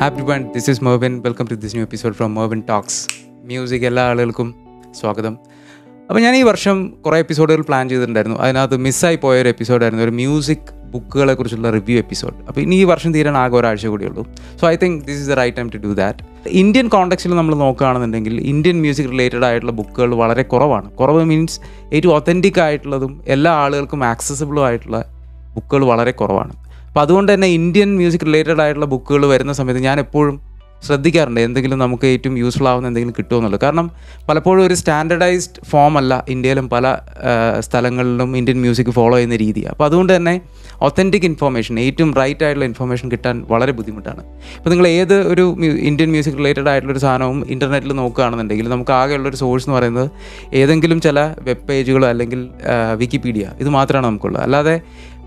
happy ബൺ this is Mervin welcome to this new episode from Mervin talks music എല്ലാ ആളുകൾക്കും സ്വാഗതം അപ്പോൾ ഞാൻ ഈ വർഷം കുറേ എപ്പിസോഡുകൾ പ്ലാൻ ചെയ്തിട്ടുണ്ടായിരുന്നു അതിനകത്ത് മിസ്സായി പോയ ഒരു എപ്പിസോഡായിരുന്നു ഒരു മ്യൂസിക് ബുക്കുകളെ കുറിച്ചുള്ള റിവ്യൂ എപ്പിസോഡ് അപ്പോൾ ഇനി ഈ വർഷം തീരാൻ ആകെ ഒരാഴ്ച കൂടിയുള്ളൂ so I think this is the right time to do that Indian കോണ്ടെക്സ്റ്റിൽ നമ്മൾ നോക്കുകയാണെന്നുണ്ടെങ്കിൽ ഇന്ത്യൻ മ്യൂസിക് റിലേറ്റഡ് ആയിട്ടുള്ള ബുക്കുകൾ വളരെ കുറവാണ് കുറവ് മീൻസ് ഏറ്റവും ഒത്തൻറ്റിക് ആയിട്ടുള്ളതും എല്ലാ ആളുകൾക്കും ആക്സസിബിളും ആയിട്ടുള്ള ബുക്കുകൾ വളരെ കുറവാണ് അപ്പോൾ അതുകൊണ്ട് തന്നെ ഇന്ത്യൻ മ്യൂസിക് റിലേറ്റഡ് ആയിട്ടുള്ള ബുക്കുകൾ വരുന്ന സമയത്ത് ഞാൻ എപ്പോഴും ശ്രദ്ധിക്കാറുണ്ട് എന്തെങ്കിലും നമുക്ക് ഏറ്റവും യൂസ്ഫുൾ ആവുന്ന എന്തെങ്കിലും കിട്ടുമെന്നുള്ളത് കാരണം പലപ്പോഴും ഒരു സ്റ്റാൻഡർഡൈസ്ഡ് ഫോം അല്ല ഇന്ത്യയിലും പല ആ, സ്ഥലങ്ങളിലും ഇന്ത്യൻ മ്യൂസിക് ഫോളോ ചെയ്യുന്ന രീതി അപ്പോൾ അതുകൊണ്ട് തന്നെ ഒത്തൻറ്റിക് ഇൻഫർമേഷൻ ഏറ്റവും റൈറ്റ് ആയിട്ടുള്ള ഇൻഫർമേഷൻ കിട്ടാൻ വളരെ ബുദ്ധിമുട്ടാണ് ഇപ്പോൾ നിങ്ങൾ ഏത് ഒരു മ്യൂ- ഇന്ത്യൻ മ്യൂസിക് റിലേറ്റഡ് ആയിട്ടുള്ള ഒരു സാധനവും ഇൻ്റർനെറ്റിൽ നോക്കുകയാണെന്നുണ്ടെങ്കിൽ നമുക്ക് ആകെയുള്ള ഒരു സോഴ്സ് എന്ന് പറയുന്നത് ഏതെങ്കിലും ചില വെബ് പേജുകളോ അല്ലെങ്കിൽ ആ, വിക്കിപീഡിയ ഇത് മാത്രമാണ് നമുക്കുള്ളത് അല്ലാതെ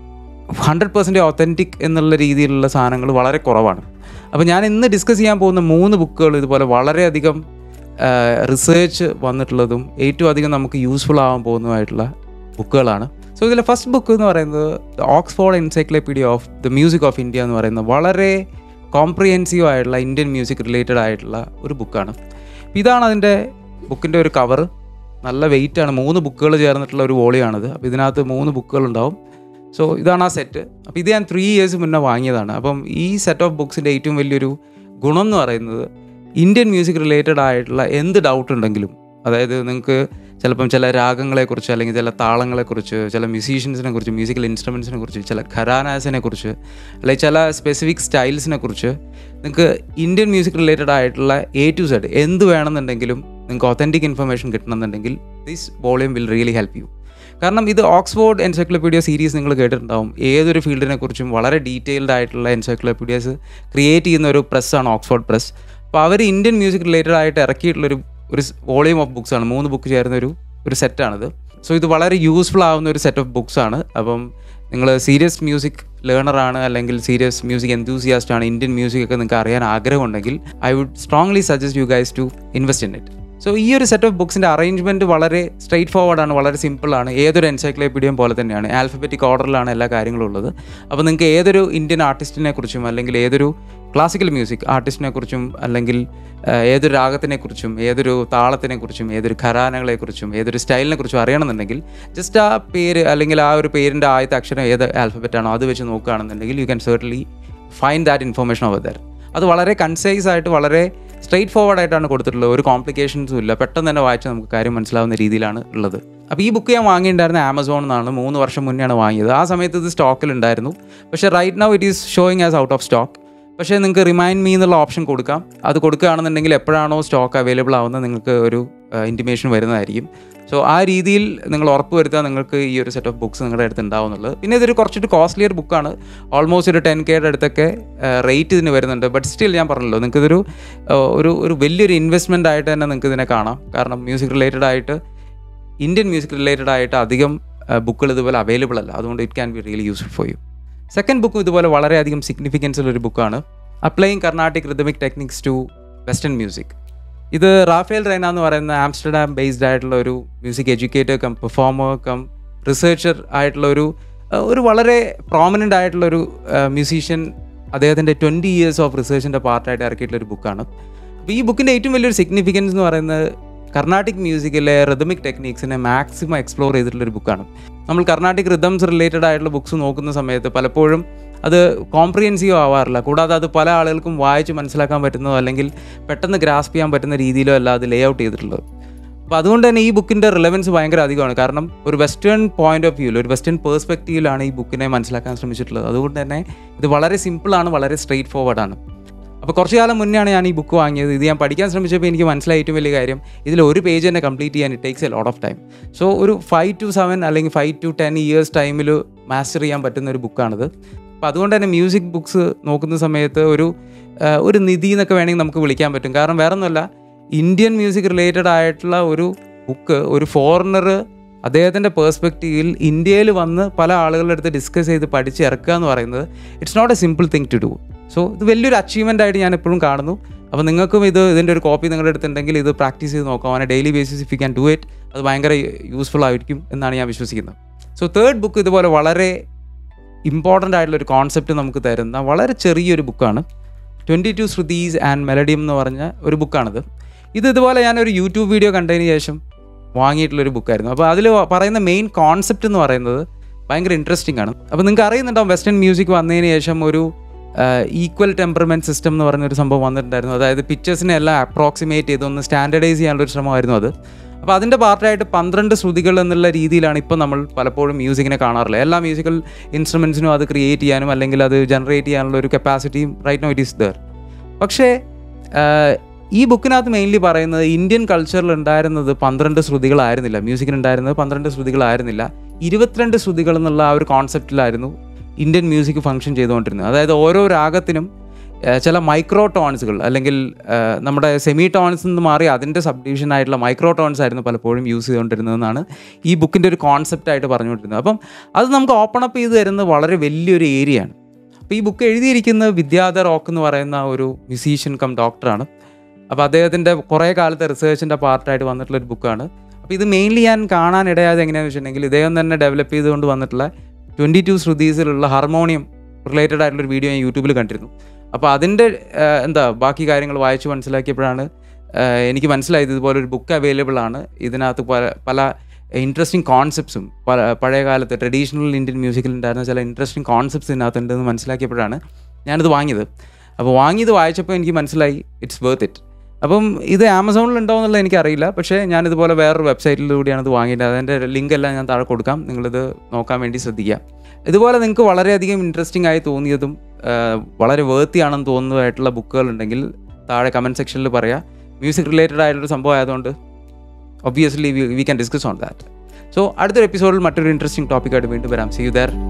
ഹൺഡ്രഡ് പെർസെൻറ്റ് ഒത്തൻറ്റിക് എന്നുള്ള രീതിയിലുള്ള സാധനങ്ങൾ വളരെ കുറവാണ് അപ്പോൾ ഞാൻ ഇന്ന് ഡിസ്കസ് ചെയ്യാൻ പോകുന്ന മൂന്ന് ബുക്കുകൾ ഇതുപോലെ വളരെയധികം റിസേർച്ച് വന്നിട്ടുള്ളതും ഏറ്റവും അധികം നമുക്ക് യൂസ്ഫുൾ ആവാൻ പോകുന്നതുമായിട്ടുള്ള ബുക്കുകളാണ് സോ ഇതിലെ ഫസ്റ്റ് ബുക്ക് എന്ന് പറയുന്നത് Oxford encyclopedia of the music of India എന്ന് പറയുന്ന വളരെ കോംപ്രിഹെൻസീവ് ആയിട്ടുള്ള ഇന്ത്യൻ മ്യൂസിക് റിലേറ്റഡ് ആയിട്ടുള്ള ഒരു ബുക്കാണ് ഇതാണ് അതിൻ്റെ ബുക്കിൻ്റെ ഒരു കവർ നല്ല വെയിറ്റ് ആണ് മൂന്ന് ബുക്കുകൾ ചേർന്നിട്ടുള്ള ഒരു വോളിയാണിത് അപ്പോൾ ഇതിനകത്ത് മൂന്ന് ബുക്കുകൾ ഉണ്ടാവും സോ ഇതാണ് ആ സെറ്റ് അപ്പോൾ ഇത് ഞാൻ ത്രീ ഇയേഴ്സ് മുന്നേ വാങ്ങിയതാണ് അപ്പം ഈ സെറ്റ് ഓഫ് ബുക്സിൻ്റെ ഏറ്റവും വലിയൊരു ഗുണം എന്ന് പറയുന്നത് ഇന്ത്യൻ മ്യൂസിക് റിലേറ്റഡ് ആയിട്ടുള്ള എന്ത് ഡൗട്ട് ഉണ്ടെങ്കിലും അതായത് നിങ്ങൾക്ക് ചിലപ്പം ചില രാഗങ്ങളെക്കുറിച്ച് അല്ലെങ്കിൽ ചില താളങ്ങളെക്കുറിച്ച് ചില മ്യൂസീഷ്യൻസിനെ കുറിച്ച് മ്യൂസിക്കൽ ഇൻസ്ട്രുമെൻസിനെ കുറിച്ച് ചില ഖരാനാസിനെ കുറിച്ച് അല്ലെങ്കിൽ ചില സ്പെസിഫിക് സ്റ്റൈൽസിനെ കുറിച്ച് നിങ്ങൾക്ക് ഇന്ത്യൻ മ്യൂസിക് റിലേറ്റഡ് ആയിട്ടുള്ള എ ടു സെഡ് എന്ത് വേണമെന്നുണ്ടെങ്കിലും നിങ്ങൾക്ക് ഒത്തൻറ്റിക് ഇൻഫർമേഷൻ കിട്ടണമെന്നുണ്ടെങ്കിൽ this volume will really help you കാരണം ഇത് ഓക്സ്ഫോർഡ് എൻസൈക്ലോപീഡിയ സീരീസ് നിങ്ങൾ കേട്ടിട്ടുണ്ടാവും ഏതൊരു ഫീൽഡിനെ കുറിച്ചും വളരെ ഡീറ്റെയിൽഡ് ആയിട്ടുള്ള എൻസൈക്ലോപീഡിയാസ് ക്രിയേറ്റ് ചെയ്യുന്ന ഒരു പ്രസ്സാണ് ഓക്സ്ഫോർഡ് പ്രസ് അപ്പോൾ അവർ ഇന്ത്യൻ മ്യൂസിക് റിലേറ്റഡ് ആയിട്ട് ഇറക്കിയിട്ടുള്ളൊരു ഒരു വോളിയം ഓഫ് ബുക്സ് ആണ് മൂന്ന് ബുക്ക് ചേർന്ന ഒരു ഒരു സെറ്റാണിത് സോ ഇത് വളരെ യൂസ്ഫുൾ ആവുന്ന ഒരു സെറ്റ് ഓഫ് ബുക്സ് ആണ് അപ്പം നിങ്ങൾ സീരിയസ് മ്യൂസിക് ലേണറാണ് അല്ലെങ്കിൽ സീരിയസ് മ്യൂസിക് എന്തൂസിയാസ്റ്റ് ആണ് ഇന്ത്യൻ മ്യൂസിക് ഒക്കെ നിങ്ങൾക്ക് അറിയാൻ ആഗ്രഹമുണ്ടെങ്കിൽ I would strongly suggest you guys to invest in it so ഈ ഒരു സെറ്റ് ഓഫ് ബുക്സിൻ്റെ അറേഞ്ച്മെൻറ്റ് വളരെ സ്ട്രെയിറ്റ് ഫോർവേഡ് ആണ് വളരെ സിമ്പിൾ ആണ് ഏതൊരു എൻസൈക്ലോപീഡിയം പോലെ തന്നെയാണ് ആൽഫബറ്റിക് ഓർഡറിലാണ് എല്ലാ കാര്യങ്ങളും ഉള്ളത് അപ്പോൾ നിങ്ങൾക്ക് ഏതൊരു ഇന്ത്യൻ ആർട്ടിസ്റ്റിനെ കുറിച്ചും അല്ലെങ്കിൽ ഏതൊരു ക്ലാസിക്കൽ മ്യൂസിക് ആർട്ടിസ്റ്റിനെ കുറിച്ചും അല്ലെങ്കിൽ ആ, ഏതൊരു രാഗത്തിനെ കുറിച്ചും ഏതൊരു താളത്തിനെ കുറിച്ചും ഏതൊരു ഖരാനകളെ കുറിച്ചും ഏതൊരു സ്റ്റൈലിനെ കുറിച്ചും അറിയണമെന്നുണ്ടെങ്കിൽ ജസ്റ്റ് ആ പേര് അല്ലെങ്കിൽ ആ ഒരു പേരിൻ്റെ ആദ്യത്തെ അക്ഷരം ഏത് ആൽഫബറ്റ് ആണോ അത് വെച്ച് നോക്കുകയാണെന്നുണ്ടെങ്കിൽ you can certainly find that information over there അത് വളരെ കൺസൈസ് ആയിട്ട് വളരെ സ്ട്രെയിറ്റ് ഫോർവേഡ് ആയിട്ടാണ് കൊടുത്തിട്ടുള്ളത് ഒരു കോംപ്ലിക്കേഷൻസും ഇല്ല പെട്ടെന്ന് തന്നെ വായിച്ച് നമുക്ക് കാര്യം മനസ്സിലാവുന്ന രീതിയിലാണ് ഉള്ളത് അപ്പോൾ ഈ ബുക്ക് ഞാൻ വാങ്ങിയിട്ടുണ്ടായിരുന്ന ആമസോണിൽ നിന്നാണ് മൂന്ന് വർഷം മുന്നെയാണ് വാങ്ങിയത് ആ സമയത്ത് ഇത് സ്റ്റോക്കിലുണ്ടായിരുന്നു പക്ഷേ right now it is showing as out of stock പക്ഷേ നിങ്ങൾക്ക് റിമൈൻഡ് മീ എന്നുള്ള ഓപ്ഷൻ കൊടുക്കാം അത് കൊടുക്കുകയാണെന്നുണ്ടെങ്കിൽ എപ്പോഴാണോ സ്റ്റോക്ക് അവൈലബിൾ ആവുന്നത് നിങ്ങൾക്ക് ഒരു ഇൻറ്റിമേഷൻ വരുന്നതായിരിക്കും സോ ആ രീതിയിൽ നിങ്ങൾ ഉറപ്പ് വരുത്താൻ നിങ്ങൾക്ക് ഈ ഒരു സെറ്റ് ഓഫ് ബുക്സ് നിങ്ങളുടെ അടുത്ത് ഉണ്ടാവുന്നുള്ളത് പിന്നെ ഇതൊരു കുറച്ചിട്ട് കോസ്റ്റ്ലിയർ ബുക്കാണ് ഓൾമോസ്റ്റ് ഒരു ടെൻ കെയുടെ അടുത്തൊക്കെ റേറ്റ് ഇതിന് വരുന്നുണ്ട് ബട്ട് സ്റ്റിൽ ഞാൻ പറഞ്ഞല്ലോ നിങ്ങൾക്ക് ഇതൊരു ഒരു ഒരു വലിയൊരു ഇൻവെസ്റ്റ്മെൻ്റ് ആയിട്ട് തന്നെ നിങ്ങൾക്ക് ഇതിനെ കാണാം കാരണം മ്യൂസിക് റിലേറ്റഡ് ആയിട്ട് ഇന്ത്യൻ മ്യൂസിക് റിലേറ്റഡ് ആയിട്ട് അധികം ബുക്കുകൾ ഇതുപോലെ അവൈലബിൾ അല്ല അതുകൊണ്ട് it can be really useful for you second ബുക്കും ഇതുപോലെ വളരെയധികം സിഗ്നിഫിക്കൻസ് ഉള്ള ഒരു ബുക്കാണ് applying Carnatic rhythmic techniques to western music ഇത് റാഫേൽ റൈന എന്ന് പറയുന്ന ആംസ്റ്റർഡാം ബേസ്ഡ് ആയിട്ടുള്ള ഒരു music educator cum performer cum researcher ആയിട്ടുള്ള ഒരു അഹ് ഒരു വളരെ പ്രോമിനൻ്റ് ആയിട്ടുള്ള ഒരു മ്യൂസീഷ്യൻ അദ്ദേഹത്തിൻ്റെ ട്വൻറ്റി ഇയേഴ്സ് ഓഫ് റിസർച്ചിൻ്റെ പാർട്ടായിട്ട് ഇറക്കിയിട്ടുള്ള ഒരു ബുക്കാണ് അപ്പോൾ ഈ ബുക്കിൻ്റെ ഏറ്റവും വലിയൊരു സിഗ്നിഫിക്കൻസ് എന്ന് പറയുന്നത് കർണാട്ടിക് മ്യൂസിക്കിലെ റിതമിക് ടെക്നീക്സിനെ മാക്സിമം എക്സ്പ്ലോർ ചെയ്തിട്ടുള്ള ഒരു ബുക്കാണ് നമ്മൾ കർണാട്ടിക് റിതംസ് റിലേറ്റഡ് ആയിട്ടുള്ള ബുക്സ് നോക്കുന്ന സമയത്ത് പലപ്പോഴും അത് കോംപ്രിഹെൻസീവ് ആവാറില്ല കൂടാതെ അത് പല ആളുകൾക്കും വായിച്ച് മനസ്സിലാക്കാൻ പറ്റുന്നതോ അല്ലെങ്കിൽ പെട്ടെന്ന് ഗ്രാസ്പ് ചെയ്യാൻ പറ്റുന്ന രീതിയിലോ അല്ല അത് ലേ ഔട്ട് ചെയ്തിട്ടുള്ളത് അപ്പോൾ അതുകൊണ്ട് തന്നെ ഈ ബുക്കിൻ്റെ റിലവൻസ് ഭയങ്കര അധികമാണ് കാരണം ഒരു വെസ്റ്റേൺ പോയിന്റ് ഓഫ് വ്യൂവിൽ ഒരു വെസ്റ്റേൺ പേഴ്സ്പെക്റ്റീവിലാണ് ഈ ബുക്കിനെ മനസ്സിലാക്കാൻ ശ്രമിച്ചിട്ടുള്ളത് അതുകൊണ്ട് തന്നെ ഇത് വളരെ സിമ്പിളാണ് വളരെ സ്ട്രെയിറ്റ് ഫോർവേഡാണ് അപ്പോൾ കുറച്ച് കാലം മുന്നെയാണ് ഞാൻ ഈ ബുക്ക് വാങ്ങിയത് ഇത് ഞാൻ പഠിക്കാൻ ശ്രമിച്ചപ്പോൾ എനിക്ക് മനസ്സിലായ ഏറ്റവും വലിയ കാര്യം ഇതിൽ ഒരു പേജ് തന്നെ കംപ്ലീറ്റ് ചെയ്യാൻ it takes a lot of time so ഒരു ഫൈവ് ടു സെവൻ അല്ലെങ്കിൽ ഫൈവ് ടു ടെൻ ഇയേഴ്സ് ടൈമിൽ മാസ്റ്റർ ചെയ്യാൻ പറ്റുന്ന ഒരു ബുക്കാണിത് അപ്പോൾ അതുകൊണ്ട് തന്നെ മ്യൂസിക് ബുക്സ് നോക്കുന്ന സമയത്ത് ഒരു ആ, ഒരു നിധി എന്നൊക്കെ വേണമെങ്കിൽ നമുക്ക് വിളിക്കാൻ പറ്റും കാരണം വേറെ ഒന്നുമല്ല ഇന്ത്യൻ മ്യൂസിക് റിലേറ്റഡ് ആയിട്ടുള്ള ഒരു ബുക്ക് ഒരു ഫോറിനർ അദ്ദേഹത്തിൻ്റെ പേഴ്സ്പെക്റ്റീവിൽ ഇന്ത്യയിൽ വന്ന് പല ആളുകളുടെ അടുത്ത് ഡിസ്കസ് ചെയ്ത് പഠിച്ച് ഇറക്കുക എന്ന് പറയുന്നത് it's not a simple thing to do so ഇത് വലിയൊരു അച്ചീവ്മെൻ്റ് ആയിട്ട് ഞാൻ എപ്പോഴും കാണുന്നു അപ്പോൾ നിങ്ങൾക്കും ഇത് ഇതിൻ്റെ ഒരു കോപ്പി നിങ്ങളുടെ അടുത്തുണ്ടെങ്കിൽ ഇത് പ്രാക്ടീസ് ചെയ്ത് നോക്കാം അവനെ daily basis if you can do it അത് ഭയങ്കര യൂസ്ഫുൾ ആയിരിക്കും എന്നാണ് ഞാൻ വിശ്വസിക്കുന്നത് സോ തേർഡ് ബുക്ക് ഇതുപോലെ വളരെ ഇമ്പോർട്ടൻ്റ് ആയിട്ടുള്ള ഒരു കോൺസെപ്റ്റ് നമുക്ക് തരുന്ന വളരെ ചെറിയൊരു ബുക്കാണ് twenty two shrutis and melodium എന്ന് പറഞ്ഞ ഒരു ബുക്കാണിത് ഇത് ഇതുപോലെ ഞാനൊരു യൂട്യൂബ് വീഡിയോ കണ്ടതിന് ശേഷം വാങ്ങിയിട്ടുള്ളൊരു ബുക്കായിരുന്നു അപ്പോൾ അതിൽ പറയുന്ന മെയിൻ കോൺസെപ്റ്റ് എന്ന് പറയുന്നത് ഭയങ്കര ഇൻട്രസ്റ്റിംഗ് ആണ് അപ്പോൾ നിങ്ങൾക്ക് അറിയുന്നുണ്ടാവും വെസ്റ്റേൺ മ്യൂസിക് വന്നതിന് ശേഷം ഒരു ഈക്വൽ ടെമ്പർമെൻറ്റ് സിസ്റ്റം എന്ന് പറയുന്ന ഒരു സംഭവം വന്നിട്ടുണ്ടായിരുന്നു അതായത് പിക്ചേഴ്സിനെ എല്ലാം അപ്രോക്സിമേറ്റ് ചെയ്ത് ഒന്ന് സ്റ്റാൻഡർഡൈസ് ചെയ്യാനുള്ള ഒരു ശ്രമമായിരുന്നു അത് അപ്പോൾ അതിൻ്റെ പാർട്ടായിട്ട് പന്ത്രണ്ട് ശ്രുതികൾ എന്നുള്ള രീതിയിലാണ് ഇപ്പോൾ നമ്മൾ പലപ്പോഴും മ്യൂസിക്കിനെ കാണാറുള്ളത് എല്ലാ മ്യൂസിക്കൽ ഇൻസ്ട്രുമെൻസിനും അത് ക്രിയേറ്റ് ചെയ്യാനും അല്ലെങ്കിൽ അത് ജനറേറ്റ് ചെയ്യാനുള്ള ഒരു കപ്പാസിറ്റിയും right now it is there പക്ഷേ ആഹ്, ഈ ബുക്കിനകത്ത് മെയിൻലി പറയുന്നത് ഇന്ത്യൻ കൾച്ചറിൽ ഉണ്ടായിരുന്നത് പന്ത്രണ്ട് ശ്രുതികളായിരുന്നില്ല മ്യൂസിക്കിന് ഉണ്ടായിരുന്നത് പന്ത്രണ്ട് ശ്രുതികളായിരുന്നില്ല ഇരുപത്തിരണ്ട് ശ്രുതികൾ എന്നുള്ള ആ ഒരു കോൺസെപ്റ്റിലായിരുന്നു ഇന്ത്യൻ മ്യൂസിക് ഫങ്ഷൻ ചെയ്തുകൊണ്ടിരുന്നത് അതായത് ഓരോ രാഗത്തിനും ഏഹ്, ചില മൈക്രോ ടോൺസുകൾ അല്ലെങ്കിൽ ഏഹ്, നമ്മുടെ സെമി ടോൺസ് നിന്ന് മാറി അതിൻ്റെ സബ് ഡിവിഷൻ ആയിട്ടുള്ള മൈക്രോ ടോൺസ് ആയിരുന്നു പലപ്പോഴും യൂസ് ചെയ്തുകൊണ്ടിരുന്നതെന്നാണ് ഈ ബുക്കിൻ്റെ ഒരു കോൺസെപ്റ്റ് ആയിട്ട് പറഞ്ഞുകൊണ്ടിരുന്നത് അപ്പം അത് നമുക്ക് ഓപ്പൺ അപ്പ് ചെയ്ത് തരുന്നത് വളരെ വലിയൊരു ഏരിയയാണ് അപ്പോൾ ഈ ബുക്ക് എഴുതിയിരിക്കുന്നത് വിദ്യാധർ റോക്ക് എന്ന് പറയുന്ന ഒരു മ്യൂസീഷ്യൻ കം ഡോക്ടറാണ് അപ്പോൾ അദ്ദേഹത്തിൻ്റെ കുറേ കാലത്തെ റിസർച്ചിൻ്റെ പാർട്ടായിട്ട് വന്നിട്ടുള്ള ഒരു ബുക്കാണ് അപ്പോൾ ഇത് മെയിൻലി ഞാൻ കാണാൻ ഇടയായത് എങ്ങനെയാണെന്ന് വെച്ചിട്ടുണ്ടെങ്കിൽ ഇദ്ദേഹം തന്നെ ഡെവലപ്പ് ചെയ്തുകൊണ്ട് വന്നിട്ടുള്ള ട്വൻറ്റി ടു ശ്രുതീസിലുള്ള ഹാർമോണിയം റിലേറ്റഡ് ആയിട്ടുള്ള ഒരു വീഡിയോ ഞാൻ യൂട്യൂബിൽ കണ്ടിരുന്നു അപ്പോൾ അതിൻ്റെ ഏഹ്, എന്താ ബാക്കി കാര്യങ്ങൾ വായിച്ച് മനസ്സിലാക്കിയപ്പോഴാണ് ഏഹ്, എനിക്ക് മനസ്സിലായത് ഇതുപോലെ ഒരു ബുക്ക് അവൈലബിൾ ആണ് ഇതിനകത്ത് പല പല ഇൻട്രസ്റ്റിംഗ് കോൺസെപ്റ്റ്സും പല പഴയ കാലത്ത് ട്രഡീഷണൽ ഇന്ത്യൻ മ്യൂസിക്കിൽ ഉണ്ടായിരുന്ന ചില ഇൻട്രസ്റ്റിംഗ് കോൺസെപ്റ്റ്സ് ഇതിനകത്തുണ്ടെന്ന് മനസ്സിലാക്കിയപ്പോഴാണ് ഞാനിത് വാങ്ങിയത് അപ്പോൾ വാങ്ങിയത് വായിച്ചപ്പോൾ എനിക്ക് മനസ്സിലായി ഇറ്റ്സ് വർത്ത് ഇറ്റ് അപ്പം ഇത് ആമസോണിൽ ഉണ്ടോ എന്നുള്ളത് എനിക്കറിയില്ല പക്ഷേ ഞാനിതുപോലെ വേറൊരു വെബ്സൈറ്റിലൂടെയാണ് ഇത് വാങ്ങിയത് അതിൻ്റെ ലിങ്ക് എല്ലാം ഞാൻ താഴെ കൊടുക്കാം നിങ്ങളിത് നോക്കാൻ വേണ്ടി ശ്രദ്ധിക്കുക ഇതുപോലെ നിങ്ങൾക്ക് വളരെയധികം ഇൻട്രസ്റ്റിംഗ് ആയി തോന്നിയതും ആ, വളരെ വേർത്തിയാണെന്ന് തോന്നുന്നതായിട്ടുള്ള ബുക്കുകൾ ഉണ്ടെങ്കിൽ താഴെ കമൻറ്റ് സെക്ഷനിൽ പറയാം മ്യൂസിക് റിലേറ്റഡ് ആയിട്ടൊരു സംഭവം ആയതുകൊണ്ട് obviously we can discuss on that so അടുത്തൊരു എപ്പിസോഡിൽ മറ്റൊരു ഇൻട്രസ്റ്റിംഗ് ടോപ്പിക്കായിട്ട് വീണ്ടും വരാം സി യു ദർ